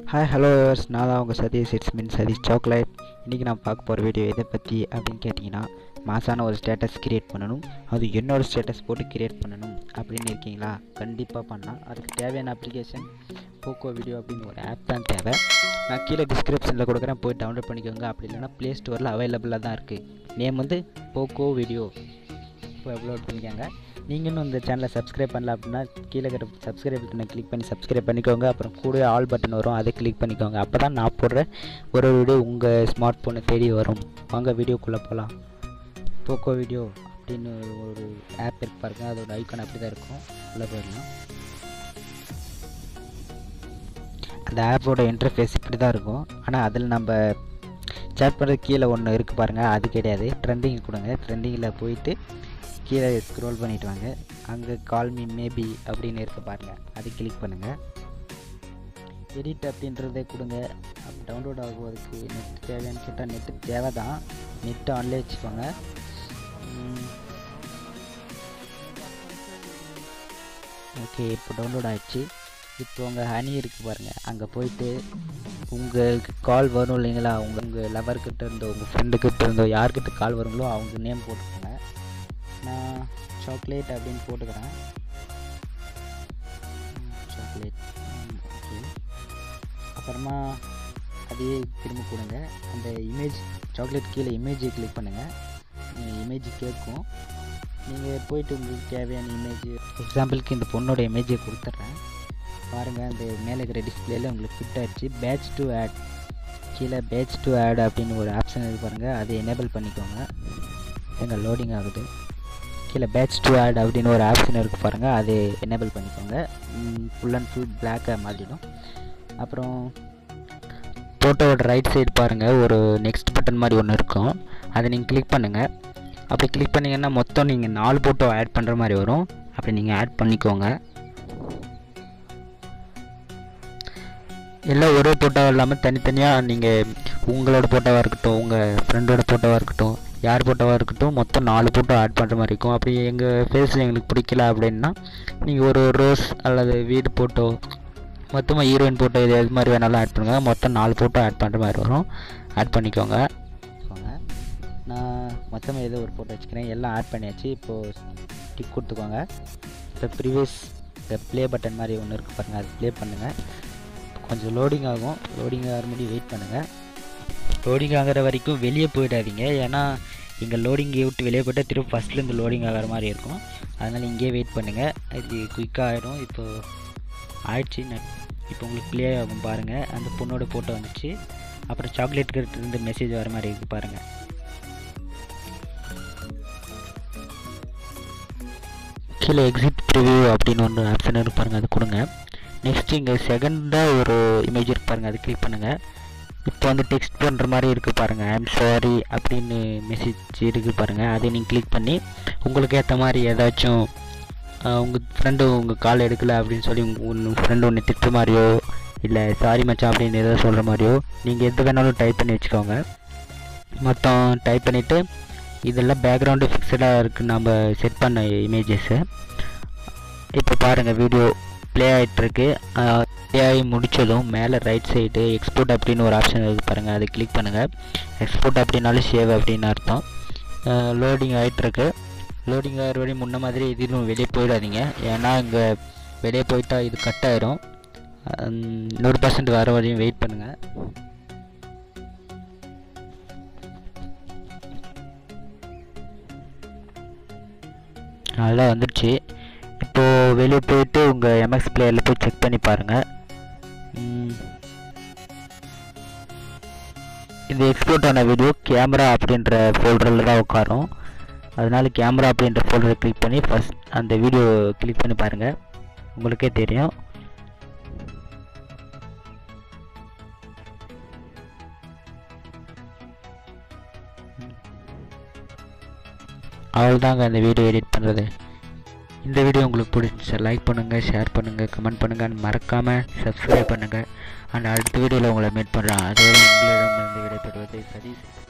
hi hello நான் தான் உங்கள் சதீஷ் இட்ஸ் மின் சதீஷ் சாக்லேட் இன்றைக்கி நான் பார்க்க போகிற வீடியோ எதை பற்றி அப்படின்னு கேட்டிங்கன்னா மாசான ஒரு ஸ்டேட்டஸ் கிரியேட் பண்ணணும் அது என்னோட ஸ்டேட்டஸ் போட்டு கிரியேட் பண்ணணும் அப்படின்னு இருக்கீங்களா கண்டிப்பாக பண்ணலாம் அதுக்கு தேவையான அப்ளிகேஷன் போக்கோ வீடியோ அப்படின்னு ஒரு ஆப் தான் தேவை நான் கீழே டிஸ்கிரிப்ஷனில் கொடுக்குறேன் போய் டவுன்லோட் பண்ணிக்கோங்க அப்படி இல்லைனா ப்ளே ஸ்டோரில் அவைலபிளாக தான் இருக்குது நேம் வந்து போக்கோ வீடியோ இப்போ அப்லோட் பண்ணிக்கோங்க நீங்கள் இன்னும் இந்த சேனலை சப்ஸ்கிரைப் பண்ணல அப்படின்னா கீழே இருக்கிற சப்ஸ்கிரைப் பட்டனை கிளிக் பண்ணி சப்ஸ்கிரைப் பண்ணிக்கோங்க அப்புறம் கூட ஆல் பட்டன் வரும் அதை கிளிக் பண்ணிக்கோங்க அப்போ தான் நான் போடுற ஒரு வீடியோ உங்கள் ஸ்மார்ட் ஃபோனை தேடி வரும் வாங்க வீடியோக்குள்ளே போகலாம் போக்கோ வீடியோ அப்படின்னு ஒரு ஆப் இருக்கு பாருங்க அதோட ஐக்கான் அப்படி தான் இருக்கும் உள்ளே போயிடலாம் அந்த ஆப்போட இன்டர்ஃபேஸ் இப்படி தான் இருக்கும் ஆனால் அதில் நம்ம சேட் பண்ணுறது கீழே ஒன்று இருக்குது பாருங்கள் அது கிடையாது ட்ரெண்டிங் கொடுங்க ட்ரெண்டிங்கில் போயிட்டு கீழே ஸ்க்ரோல் பண்ணிட்டு வாங்க அங்கே கால் மீ மேபி அப்படின்னு இருக்க பாருங்கள் அது கிளிக் பண்ணுங்கள் எடிட் அப்படின்றதே கொடுங்க அப்போ டவுன்லோட் ஆகுவதுக்கு நெட் தேவைன்னு கேட்டால் நெட்டு தேவை தான் நெட்டு ஆன்லேயே வச்சுக்கோங்க ஓகே இப்போ டவுன்லோட் ஆகிடுச்சு இப்போ உங்கள் ஹனி இருக்குது பாருங்கள் அங்கே போயிட்டு உங்களுக்கு கால் வரும் இல்லைங்களா உங்கள் உங்கள் லவர்கிட்ட இருந்தோ உங்கள் ஃப்ரெண்டுக்கிட்ட இருந்தோ யார்கிட்ட கால் வருங்களோ அவங்க நேம் போட்டுக்கோங்க நான் சாக்லேட் அப்படின்னு போட்டுக்கிறேன் சாக்லேட் ஓகே அப்புறமா அதையே திரும்ப கொடுங்க அந்த இமேஜ் சாக்லேட் கீழே இமேஜை கிளிக் பண்ணுங்கள் இமேஜ் கேட்கும் நீங்கள் போயிட்டு உங்களுக்கு தேவையான இமேஜ் எக்ஸாம்பிளுக்கு இந்த பொண்ணோட இமேஜை கொடுத்துட்றேன் பாருங்கள் அந்த மேலே இருக்கிற டிஸ்பிளேல உங்களுக்கு ஃபிட் ஆகிடுச்சு பேட்ச் டு ஆட் கீழே பேட்ச் டு ஆட் அப்படின்னு ஒரு ஆப்ஷன் இருக்குது பாருங்கள் அதை எனேபிள் பண்ணிக்கோங்க எங்கள் லோடிங் ஆகுது கீழே பேட்ச் டு ஆட் அப்படின்னு ஒரு ஆப்ஷன் இருக்குது பாருங்கள் அது எனேபிள் பண்ணிக்கோங்க ஃபுல் அண்ட் ஃபுல் பிளாக்காக மாற்றிடும் அப்புறம் ஃபோட்டோவோட ரைட் சைடு பாருங்கள் ஒரு நெக்ஸ்ட் பட்டன் மாதிரி ஒன்று இருக்கும் அதை நீங்கள் கிளிக் பண்ணுங்கள் அப்படி கிளிக் பண்ணிங்கன்னா மொத்தம் நீங்கள் நாலு ஃபோட்டோ ஆட் பண்ணுற மாதிரி வரும் அப்படி நீங்கள் ஆட் பண்ணிக்கோங்க எல்லாம் ஒரே ஃபோட்டோவாக இல்லாமல் தனித்தனியாக நீங்கள் உங்களோட ஃபோட்டோவாக இருக்கட்டும் உங்கள் ஃப்ரெண்டோட ஃபோட்டோவாக இருக்கட்டும் யார் ஃபோட்டோவாக இருக்கட்டும் மொத்தம் நாலு ஃபோட்டோ ஆட் பண்ணுற மாதிரி இருக்கும் அப்படி எங்கள் ஃபேஸ் எங்களுக்கு பிடிக்கல அப்படின்னா நீங்கள் ஒரு ரோஸ் அல்லது வீடு ஃபோட்டோ மொத்தமாக ஹீரோயின் ஃபோட்டோ இது எது மாதிரி வேணாலும் ஆட் பண்ணுங்கள் மொத்தம் நாலு ஃபோட்டோ ஆட் பண்ணுற மாதிரி வரும் ஆட் பண்ணிக்கோங்க நான் மொத்தமாக ஏதோ ஒரு ஃபோட்டோ வச்சுக்கிறேன் எல்லாம் ஆட் பண்ணியாச்சு இப்போது டிக் கொடுத்துக்கோங்க இப்போ ப்ரீவியஸ் இந்த ப்ளே பட்டன் மாதிரி ஒன்று இருக்குது பாருங்கள் அது ப்ளே பண்ணுங்கள் கொஞ்சம் லோடிங் ஆகும் லோடிங் ஆகிற முடி வெயிட் பண்ணுங்கள் லோடிங் ஆகிற வரைக்கும் வெளியே போயிடாதீங்க ஏன்னா இங்கே லோடிங்கை விட்டு வெளியே போய்ட்டால் திரும்ப ஃபஸ்ட்லேருந்து லோடிங் ஆகிற மாதிரி இருக்கும் அதனால் இங்கேயே வெயிட் பண்ணுங்கள் இது குயிக்காக ஆகிடும் இப்போது ஆயிடுச்சு இப்போ உங்களுக்கு ப்ளே ஆகும் பாருங்கள் அந்த பொண்ணோட ஃபோட்டோ வந்துச்சு அப்புறம் சாக்லேட் இருந்து மெசேஜ் வர மாதிரி இருக்குது பாருங்கள் கீழே எக்ஸிட் ப்ரிவியூ அப்படின்னு ஒன்று ஆப்ஷன் இருக்கு பாருங்கள் அது கொடுங்க நெக்ஸ்ட் இங்கே செகண்டாக ஒரு இமேஜ் இருக்கு பாருங்கள் அது கிளிக் பண்ணுங்கள் இப்போ வந்து டெக்ஸ்ட் பண்ணுற மாதிரி இருக்குது பாருங்கள் ஐம் சாரி அப்படின்னு மெசேஜ் இருக்குது பாருங்கள் அதை நீங்கள் கிளிக் பண்ணி உங்களுக்கு ஏற்ற மாதிரி ஏதாச்சும் உங்கள் ஃப்ரெண்டு உங்கள் கால் எடுக்கலை அப்படின்னு சொல்லி உங்கள் ஃப்ரெண்டு ஒன்று திட்டுற மாதிரியோ இல்லை சாரி மச்சான் அப்படின்னு ஏதோ சொல்கிற மாதிரியோ நீங்கள் எது வேணாலும் டைப் பண்ணி வச்சுக்கோங்க மொத்தம் டைப் பண்ணிவிட்டு இதெல்லாம் பேக்ரவுண்டு ஃபிக்ஸடாக இருக்குது நம்ம செட் பண்ண இமேஜஸ்ஸு இப்போ பாருங்கள் வீடியோ ப்ளே ஆகிட்டுருக்கு ப்ளே ஆகி முடித்ததும் மேலே ரைட் சைடு எக்ஸ்போர்ட் அப்படின்னு ஒரு ஆப்ஷன் இருக்குது பாருங்கள் அதை கிளிக் பண்ணுங்கள் எக்ஸ்போர்ட் அப்படின்னாலும் சேவ் அப்படின்னு அர்த்தம் லோடிங் ஆகிட்டுருக்கு லோடிங் ஆகிற வழி முன்ன மாதிரி இதுவும் வெளியே போயிடாதீங்க ஏன்னா இங்கே வெளியே போயிட்டால் இது கட் ஆயிரும் நூறு பர்சன்ட் வர வரையும் வெயிட் பண்ணுங்கள் நல்லா வந்துடுச்சு இப்போது வெளியே போயிட்டு உங்கள் எம்எக்ஸ் பிளேயரில் போய் செக் பண்ணி பாருங்கள் இந்த எக்ஸ்போர்ட் ஆன வீடியோ கேமரா அப்படின்ற ஃபோல்டரில் தான் உட்காரும் அதனால் கேமரா அப்படின்ற ஃபோல்டரை கிளிக் பண்ணி ஃபஸ்ட் அந்த வீடியோ கிளிக் பண்ணி பாருங்கள் உங்களுக்கே தெரியும் அவ்வளோதாங்க அந்த வீடியோ எடிட் பண்ணுறது இந்த வீடியோ உங்களுக்கு பிடிச்சிச்சு லைக் பண்ணுங்கள் ஷேர் பண்ணுங்கள் கமெண்ட் பண்ணுங்கள் அண்ட் மறக்காமல் சப்ஸ்கிரைப் பண்ணுங்கள் அண்ட் அடுத்த வீடியோவில் உங்களை மீட் பண்ணுறேன் அதுவரை உங்களிடம் இருந்து விடைபெறுவது சதீஷ்